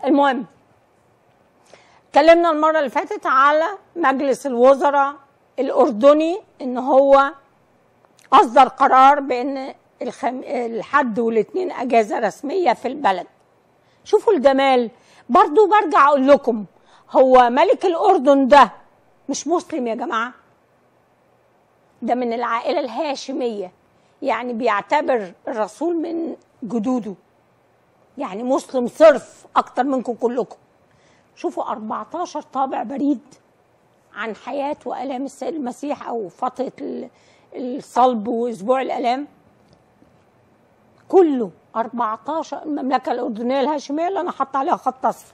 المهم اتكلمنا المرة اللي فاتت على مجلس الوزراء الأردني إن هو أصدر قرار بأن الخم... الحد والاثنين أجازة رسمية في البلد شوفوا الجمال برضو برجع أقول لكم هو ملك الأردن ده مش مسلم يا جماعة ده من العائلة الهاشمية يعني بيعتبر الرسول من جدوده يعني مسلم صرف أكتر منكم كلكم شوفوا 14 طابع بريد عن حياة وآلام السيد المسيح أو فترة الصلب وأسبوع الآلام كله 14 المملكة الأردنية الهاشمية اللي أنا حاطة عليها خط أصفر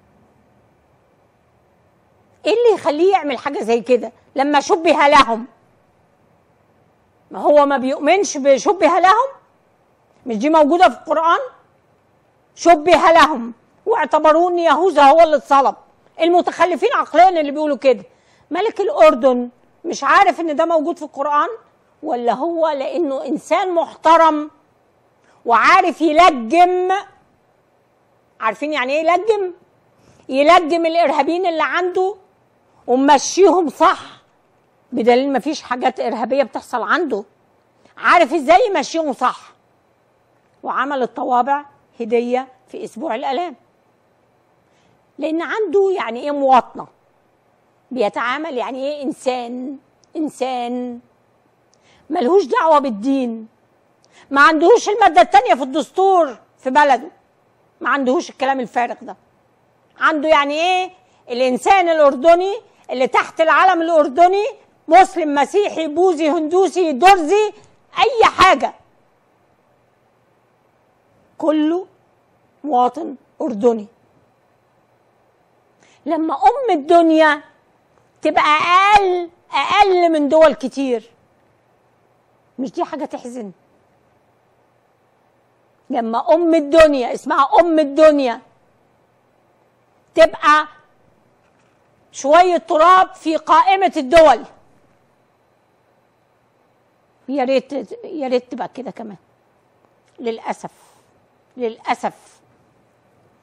إيه اللي يخليه يعمل حاجة زي كده لما شبه لهم ما هو ما بيؤمنش بشبه لهم مش دي موجودة في القرآن شبه لهم واعتبروه ان يهوذا هو اللي اتصلب المتخلفين عقليا اللي بيقولوا كده ملك الاردن مش عارف ان ده موجود في القران ولا هو لانه انسان محترم وعارف يلجم عارفين يعني ايه يلجم يلجم الارهابيين اللي عنده وممشيهم صح بدليل ما فيش حاجات ارهابيه بتحصل عنده عارف ازاي يمشيهم صح وعمل الطوابع هديه في اسبوع الالام لان عنده يعني ايه مواطنه بيتعامل يعني ايه انسان انسان ملهوش دعوه بالدين ما عندهوش الماده الثانيه في الدستور في بلده ما عندهوش الكلام الفارغ ده عنده يعني ايه الانسان الاردني اللي تحت العلم الاردني مسلم مسيحي بوذي هندوسي درزي اي حاجه كله مواطن اردني لما ام الدنيا تبقى اقل اقل من دول كتير مش دي حاجه تحزن لما ام الدنيا اسمها ام الدنيا تبقى شويه تراب في قائمه الدول يا ريت يا ريت تبقى كده كمان للاسف للاسف